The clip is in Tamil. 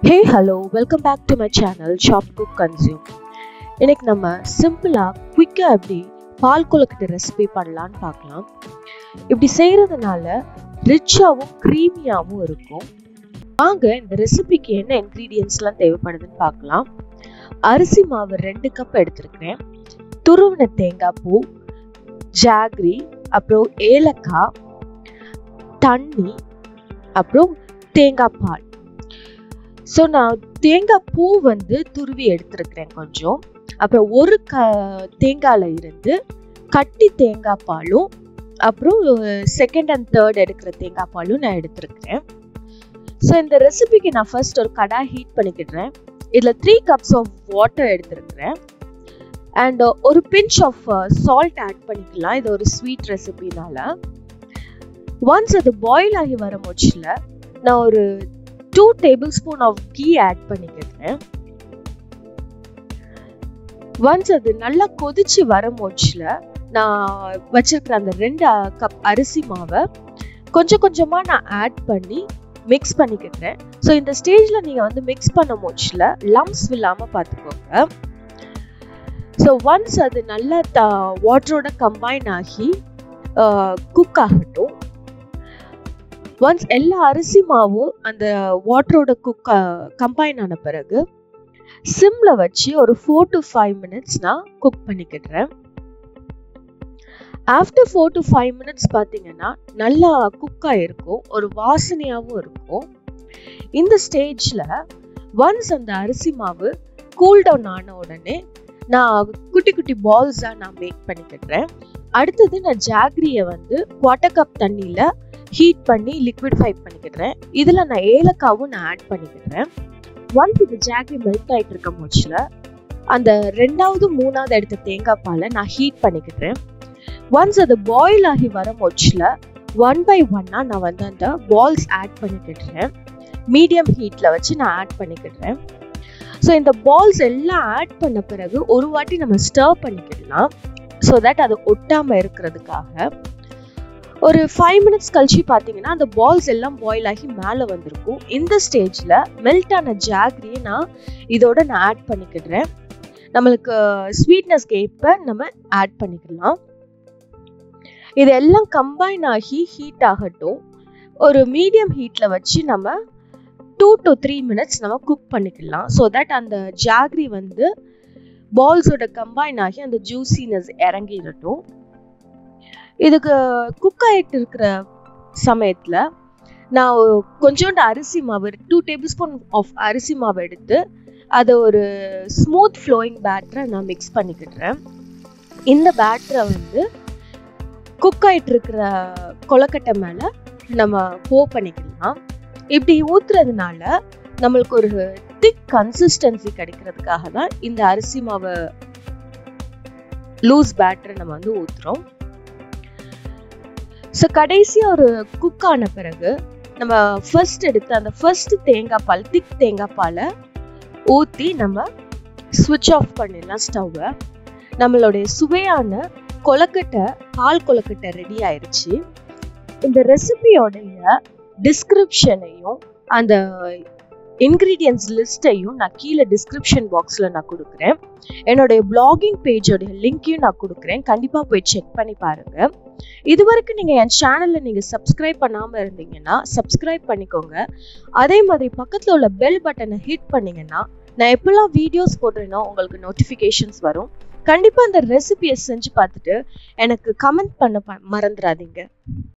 hey hello welcome back to my channel shop cook consume இன்னைக்கு நம்ம சிம்பிளாக குயிக்காக எப்படி பால் கொழுக்கட்டை ரெசிபி பண்ணலான்னு பார்க்கலாம் இப்படி செய்கிறதுனால ரிச்சாகவும் க்ரீமியாகவும் இருக்கும் வாங்க இந்த ரெசிபிக்கு என்ன இன்க்ரீடியன்ஸ்லாம் தேவைப்படுதுன்னு பார்க்கலாம் அரிசி மாவு ரெண்டு கப் எடுத்திருக்கிறேன் துருவின தேங்காய் பூ ஜாக்ரி அப்புறம் ஏலக்காய் தண்ணி அப்புறம் தேங்காய் பால் ஸோ நான் தேங்காய் பூ வந்து துருவி எடுத்திருக்கிறேன் கொஞ்சம் அப்புறம் ஒரு க தேங்காயில் இருந்து கட்டி தேங்காய் பாலும் அப்புறம் செகண்ட் அண்ட் தேர்ட் எடுக்கிற தேங்காய் பாலும் நான் எடுத்திருக்கிறேன் ஸோ இந்த ரெசிபிக்கு நான் ஃபர்ஸ்ட் ஒரு கடாய் ஹீட் பண்ணிக்கிடுறேன் இதில் த்ரீ கப்ஸ் ஆஃப் வாட்டர் எடுத்திருக்கிறேன் அண்ட் ஒரு பிஞ்ச் ஆஃப் சால்ட் ஆட் பண்ணிக்கலாம் இது ஒரு ஸ்வீட் ரெசிபினால ஒன்ஸ் அது பாயில் ஆகி வர முச்சில் நான் ஒரு two tablespoon of ghee add பண்ணிக்கிறேன் ஒன்ஸ் அது நல்லா கொதிச்சு வர மோச்சில் நான் வச்சிருக்கிற அந்த ரெண்டு கப் அரிசி மாவை கொஞ்சம் கொஞ்சமாக நான் ஆட் பண்ணி மிக்ஸ் பண்ணிக்கிறேன் ஸோ இந்த ஸ்டேஜில் நீங்கள் வந்து மிக்ஸ் பண்ண மோச்சில் லம்ஸ் இல்லாமல் பார்த்துக்கோங்க ஸோ ஒன்ஸ் அது நல்லா த வாட்டரோட கம்பைன் ஆகி குக் ஆகட்டும் ஒன்ஸ் எல்லா அரிசி மாவும் அந்த வாட்டரோட குக் கம்பைன் ஆன பிறகு சிம்மில் வச்சு ஒரு ஃபோர் டு ஃபைவ் மினிட்ஸ் நான் குக் பண்ணிக்கிடுறேன் after four to five minutes பார்த்தீங்கன்னா நல்லா குக் ஆகிருக்கும் ஒரு வாசனையாகவும் இருக்கும் இந்த ஸ்டேஜில் ஒன்ஸ் அந்த அரிசி மாவு கூல் டவுன் ஆன உடனே நான் குட்டி குட்டி பால்ஸாக நான் மேக் பண்ணிக்கிடுறேன் அடுத்தது நான் ஜாக்ரியை வந்து குவார்ட்டர் கப் தண்ணியில் ஹீட் பண்ணி லிக்விட்ஃபை பண்ணிக்கிடுறேன் இதில் நான் ஏலக்காவும் நான் ஆட் பண்ணிக்கிடுறேன் ஒன்ஸ் இது ஜாக்ரி மெல்ட் ஆகிட்டு இருக்க மூச்சில் அந்த ரெண்டாவது மூணாவது எடுத்த தேங்காய் பாலை நான் ஹீட் பண்ணிக்கிடுறேன் ஒன்ஸ் அது பாயில் ஆகி வர மூச்சில் ஒன் பை ஒன்னாக நான் வந்து அந்த பால்ஸ் ஆட் பண்ணிக்கிடுறேன் மீடியம் ஹீட்டில் வச்சு நான் ஆட் பண்ணிக்கிடுறேன் ஸோ இந்த பால்ஸ் எல்லாம் ஆட் பண்ண பிறகு ஒரு வாட்டி நம்ம ஸ்டர் பண்ணிக்கிடலாம் ஸோ தட் அது ஒட்டாமல் இருக்கிறதுக்காக ஒரு ஃபைவ் மினிட்ஸ் கழிச்சு பார்த்தீங்கன்னா அந்த பால்ஸ் எல்லாம் பாயில் ஆகி மேலே வந்திருக்கும் இந்த ஸ்டேஜில் மெல்ட் ஆன ஜாக்ரியை நான் இதோட நான் ஆட் பண்ணிக்கிடுறேன் நம்மளுக்கு ஸ்வீட்னஸ்க்கு ஏற்ப நம்ம ஆட் பண்ணிக்கலாம் இது எல்லாம் கம்பைன் ஆகி ஹீட் ஆகட்டும் ஒரு மீடியம் ஹீட்டில் வச்சு நம்ம டூ டு த்ரீ மினிட்ஸ் நம்ம குக் பண்ணிக்கலாம் ஸோ தட் அந்த ஜாக்ரி வந்து பால்ஸோட கம்பைன் ஆகி அந்த ஜூசினஸ் இறங்கிடட்டும் இதுக்கு குக் ஆகிட்டு இருக்கிற சமயத்தில் நான் கொஞ்சோண்டு அரிசி மாவு டூ டேபிள் ஸ்பூன் ஆஃப் அரிசி மாவு எடுத்து அதை ஒரு ஸ்மூத் ஃப்ளோயிங் பேட்டரை நான் மிக்ஸ் பண்ணிக்கிடுறேன் இந்த பேட்டரை வந்து குக் ஆகிட்டு இருக்கிற கொலக்கட்டை மேலே நம்ம போ பண்ணிக்கலாம் இப்படி ஊற்றுறதுனால நம்மளுக்கு ஒரு திக் கன்சிஸ்டன்சி கிடைக்கிறதுக்காக தான் இந்த அரிசி மாவை லூஸ் பேட்டரை நம்ம வந்து ஊற்றுறோம் ஸோ கடைசியாக ஒரு குக் ஆன பிறகு நம்ம ஃபர்ஸ்ட் எடுத்து அந்த ஃபர்ஸ்ட் தேங்காய் பால் திக் தேங்காய் பாலை ஊற்றி நம்ம ஸ்விட்ச் ஆஃப் பண்ணிடலாம் ஸ்டவ்வை நம்மளுடைய சுவையான கொலக்கட்டை பால் கொலக்கட்டை ரெடி ஆயிடுச்சு இந்த ரெசிபியோடைய டிஸ்கிரிப்ஷனையும் அந்த இன்க்ரீடியன்ஸ் லிஸ்ட்டையும் நான் கீழே டிஸ்கிரிப்ஷன் பாக்ஸில் நான் கொடுக்குறேன் என்னுடைய பிளாகிங் பேஜோடைய லிங்க்கையும் நான் கொடுக்குறேன் கண்டிப்பாக போய் செக் பண்ணி பாருங்கள் இது வரைக்கும் நீங்கள் என் சேனலில் நீங்கள் சப்ஸ்கிரைப் பண்ணாமல் இருந்தீங்கன்னா சப்ஸ்கிரைப் பண்ணிக்கோங்க அதே மாதிரி பக்கத்தில் உள்ள பெல் பட்டனை ஹிட் பண்ணிங்கன்னா நான் எப்பெல்லாம் வீடியோஸ் போடுறேனோ உங்களுக்கு நோட்டிஃபிகேஷன்ஸ் வரும் கண்டிப்பாக அந்த ரெசிபியை செஞ்சு பார்த்துட்டு எனக்கு கமெண்ட் பண்ண மறந்துடாதீங்க